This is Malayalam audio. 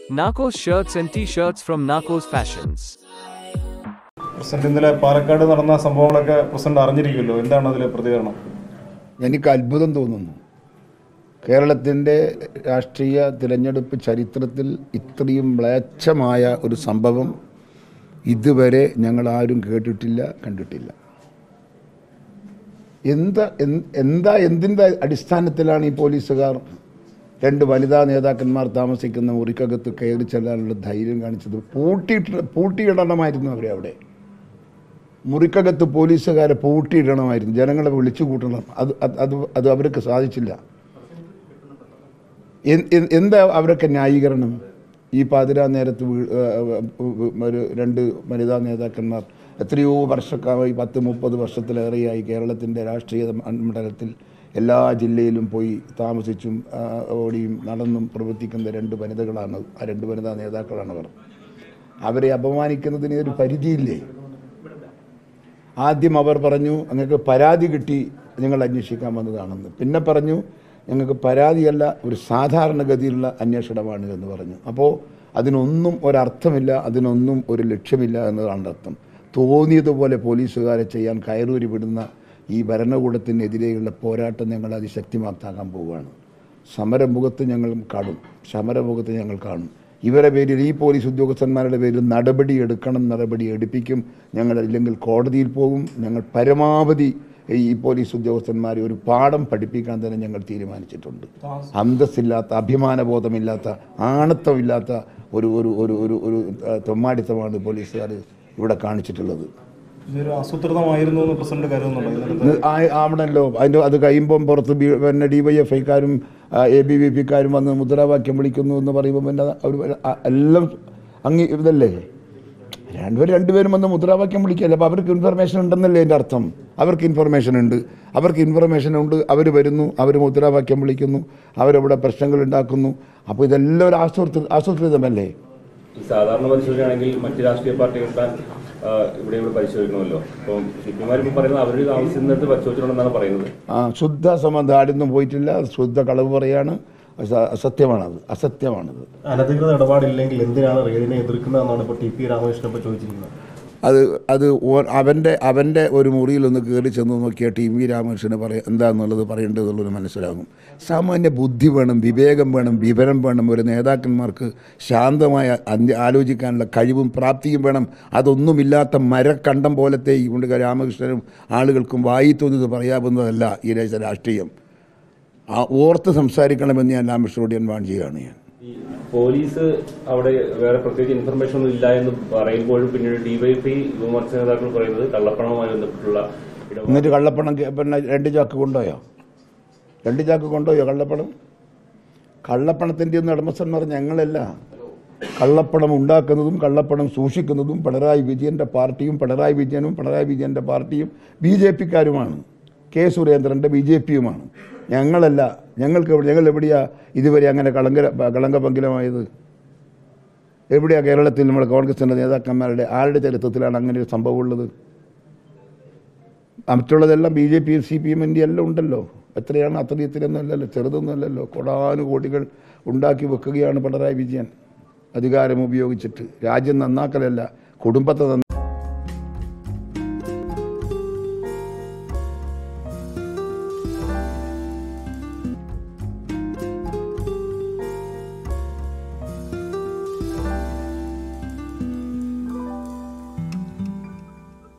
Narcos shirts and t-shirts from Narcos Fashions. President ഇന്നലെ പാലക്കാട് നടന്ന സംഭവങ്ങളൊക്കെ പ്രസിഡന്റ് അറിഞ്ഞിരിക്കുമല്ലോ എന്താണ് അതിലെ പ്രതികരണം എനിക്ക് അത്ഭുതം തോന്നുന്നു കേരളത്തിൻ്റെ രാഷ്ട്രീയ തിരഞ്ഞെടുപ്പ് ചരിത്രത്തിൽ ഇത്രയും മ്ലേച്ഛമായ ഒരു സംഭവം ഇതുവരെ ഞങ്ങൾ ആരും കേട്ടിട്ടില്ല കണ്ടിട്ടില്ല എന്താ എന്ത്- എന്താ എന്തിൻ്റെ അടിസ്ഥാനത്തിലാണ് ഈ പോലീസുകാർ രണ്ട് വനിതാ നേതാക്കന്മാർ താമസിക്കുന്ന മുറിക്കകത്ത് കയറി ചെല്ലാനുള്ള ധൈര്യം കാണിച്ചത് പൂട്ടിയിട്ട് പൂട്ടിയിടണമായിരുന്നു അവരെ അവിടെ മുറിക്കകത്ത് പോലീസുകാരെ പൂട്ടിയിടണമായിരുന്നു ജനങ്ങളെ വിളിച്ചു കൂട്ടണം അത് അത് അത് അത് അവർക്ക് സാധിച്ചില്ല എൻ- എൻ- എന്താ അവരൊക്കെ ന്യായീകരണം ഈ പാതിരാ നേരത്ത് വീ- ഏ, ഏ, ഒരു രണ്ട് വനിതാ നേതാക്കന്മാർ എത്രയോ വർഷക്കാലമായി പത്ത് മുപ്പത് വർഷത്തിലേറെയായി കേരളത്തിൻ്റെ രാഷ്ട്രീയ മണ്ഡലത്തിൽ എല്ലാ ജില്ലയിലും പോയി താമസിച്ചും ആ, ഓടിയും നടന്നും പ്രവർത്തിക്കുന്ന രണ്ട് വനിതകളാണ് ആ രണ്ട് വനിതാ നേതാക്കളാണ് അവർ അവരെ അപമാനിക്കുന്നതിന് ഒരു പരിധിയില്ലേ ആദ്യം അവർ പറഞ്ഞു ഞങ്ങൾക്ക് പരാതി കിട്ടി നിങ്ങൾ അന്വേഷിക്കാൻ വന്നതാണെന്ന് പിന്നെ പറഞ്ഞു ഞങ്ങൾക്ക് പരാതിയല്ല ഒരു സാധാരണഗതിയിലുള്ള അന്വേഷണമാണ് എന്ന് പറഞ്ഞു അപ്പോൾ അതിനൊന്നും ഒരർത്ഥമില്ല അതിനൊന്നും ഒരു ലക്ഷ്യമില്ല എന്നതാണ് അർത്ഥം തോന്നിയതുപോലെ പോലീസുകാരെ ചെയ്യാൻ കയറൂരി വിടുന്ന ഈ ഭരണകൂടത്തിനെതിരെയുള്ള പോരാട്ടം ഞങ്ങൾ അതിശക്തിമാക്കാക്കാൻ പോവുകയാണ് സമരമുഖത്ത് ഞങ്ങൾ കാണും സമരമുഖത്ത് ഞങ്ങൾ കാണും ഇവരെ പേരിൽ ഈ പോലീസ് ഉദ്യോഗസ്ഥന്മാരുടെ പേരിൽ നടപടി എടുക്കണം നടപടി എടുപ്പിക്കും ഞങ്ങൾ ഇല്ലെങ്കിൽ കോടതിയിൽ പോകും ഞങ്ങൾ പരമാവധി ഈ പോലീസ് ഉദ്യോഗസ്ഥന്മാരെ ഒരു പാഠം പഠിപ്പിക്കാൻ തന്നെ ഞങ്ങൾ തീരുമാനിച്ചിട്ടുണ്ട് അന്തസ്സില്ലാത്ത അഭിമാനബോധമില്ലാത്ത ആണത്വമില്ലാത്ത ഒരു ഒരു ഒരു ഒരു ഒരു ആ, തെമ്മാടിത്തമാണ് പോലീസുകാർ ഇവിടെ കാണിച്ചിട്ടുള്ളത് ഇതൊരു ആസൂത്രിതമായിരുന്നു എന്ന് പ്രസിഡന്റ് കരുതുന്നുണ്ടോ ഇന്നലത്തെ ഇത് ആ- ആവണല്ലോ അതിൻ്റെ അത് കഴിയുമ്പം പുറത്ത് ബി പിന്നെ ഡി വൈ എഫ് ഐക്കാരും എ ബി വി പിക്കാരും വന്ന് മുദ്രാവാക്യം വിളിക്കുന്നു എന്ന് പറയുമ്പോൾ പിന്നെ അവർ എല്ലാം അങ്ങ് ഇതല്ലേ രണ്ടുപേരും രണ്ടുപേരും വന്ന് മുദ്രാവാക്യം വിളിക്കല്ലേ അപ്പോൾ അവർക്ക് ഇൻഫർമേഷൻ ഉണ്ടെന്നല്ലേ എൻ്റെ അർത്ഥം അവർക്ക് ഇൻഫർമേഷൻ ഉണ്ട് അവർക്ക് ഇൻഫർമേഷൻ ഉണ്ട് അവർ വരുന്നു അവർ മുദ്രാവാക്യം വിളിക്കുന്നു അവരവിടെ പ്രശ്നങ്ങൾ ഉണ്ടാക്കുന്നു അപ്പോൾ ഇതെല്ലാം ഒരു ആസൂത്രിത ആസൂത്രിതമല്ലേ ഈ സാധാരണ പരിശോധനയാണെങ്കിൽ മറ്റ് രാഷ്ട്രീയ പാർട്ടികളുടെ ആ, ഇവിടെ ഇവിടെ പരിശോധിക്കണമല്ലോ അപ്പം സിപിമാർ ഇപ്പം പറയുന്നത് അവർ താമസിക്കുന്നിടത്ത് പരിശോധിച്ചിട്ടുണ്ടെന്നാണ് പറയുന്നത് ആ ശുദ്ധ സംബന്ധം ആടൊന്നും പോയിട്ടില്ല ശുദ്ധ കളവ് പറയാണ് അസ- അസത്യമാണത് അസത്യമാണത് അനധികൃത ഇടപാടില്ലെങ്കിൽ എന്തിനാണ് റെയ്ഡിനെ എതിർക്കുന്നതെന്നാണ് ഇപ്പോൾ ടി പി രാമകൃഷ്ണൻ ഇപ്പോൾ ചോദിച്ചിരിക്കുന്നത് അത് അത് ഓ- അവൻ്റെ അവൻ്റെ ഒരു മുറിയിലൊന്ന് കയറി ചെന്ന് നോക്കിയാൽ ടി വി രാമകൃഷ്ണന് പറയ എന്താണെന്നുള്ളത് പറയേണ്ടതുള്ളത് മനസ്സിലാകും സാമാന്യ ബുദ്ധി വേണം വിവേകം വേണം വിവരം വേണം ഒരു നേതാക്കന്മാർക്ക് ശാന്തമായ അന്ത്യ ആലോചിക്കാനുള്ള കഴിവും പ്രാപ്തിയും വേണം അതൊന്നുമില്ലാത്ത മരക്കണ്ടം പോലത്തെ ഈ കൊണ്ട് രാമകൃഷ്ണനും ആളുകൾക്കും വായി തോന്നിയത് പറയാവുന്നതല്ല ഈ രാജ്യ രാഷ്ട്രീയം ആ ഓർത്ത് സംസാരിക്കണമെന്ന് ഞാൻ രാമകൃഷ്ണനോട് ഞാൻ വാൺ ചെയ്യുകയാണ് ഞാൻ ഈ പോലീസ് അവിടെ വേറെ പ്രത്യേകിച്ച് ഇൻഫർമേഷൻ ഒന്നും ഇല്ല എന്ന് പറയുമ്പോഴും പിന്നീട് ഡിവൈഎഫ്ഐ യുവമോർച്ച നേതാക്കൾ പറയുന്നത് കള്ളപ്പണവുമായി ബന്ധപ്പെട്ടുള്ള ഇടപാട് എന്നിട്ട് കള്ളപ്പണം കെ- പിന്നെ രണ്ട് ചാക്ക് കൊണ്ടുപോയോ രണ്ട് ചാക്ക് കൊണ്ടുപോയോ കള്ളപ്പണം കള്ളപ്പണത്തിൻ്റെ ഒന്നും ഉടമസ്ഥന്മാർ ഞങ്ങളല്ല കള്ളപ്പണം ഉണ്ടാക്കുന്നതും കള്ളപ്പണം സൂക്ഷിക്കുന്നതും പിണറായി വിജയൻ്റെ പാർട്ടിയും പിണറായി വിജയനും പിണറായി വിജയൻ്റെ പാർട്ടിയും ബി ജെ പിക്കാരുമാണ് കെ സുരേന്ദ്രൻ്റെ ബി ജെ പിയുമാണ് ഞങ്ങളല്ല ഞങ്ങൾക്ക് എവിടെ ഞങ്ങൾ എവിടെയാ ഇതുവരെ അങ്ങനെ കളങ്ക കളങ്കപങ്കിലമായത് എവിടെയാ കേരളത്തിൽ നമ്മുടെ കോൺഗ്രസിൻ്റെ നേതാക്കന്മാരുടെ ആരുടെ ചരിത്രത്തിലാണ് അങ്ങനെ ഒരു സംഭവം ഉള്ളത് മറ്റുള്ളതെല്ലാം B J P C P എമ്മിൻ്റെ എല്ലാം ഉണ്ടല്ലോ എത്രയാണ് അത്രയത്തിലൊന്നും അല്ലല്ലോ ചെറുതൊന്നും അല്ലല്ലോ കോടാനുകോടികൾ ഉണ്ടാക്കി വെക്കുകയാണ് പിണറായി വിജയൻ അധികാരം ഉപയോഗിച്ചിട്ട് രാജ്യം നന്നാക്കലല്ല കുടുംബത്തെ നന്നാ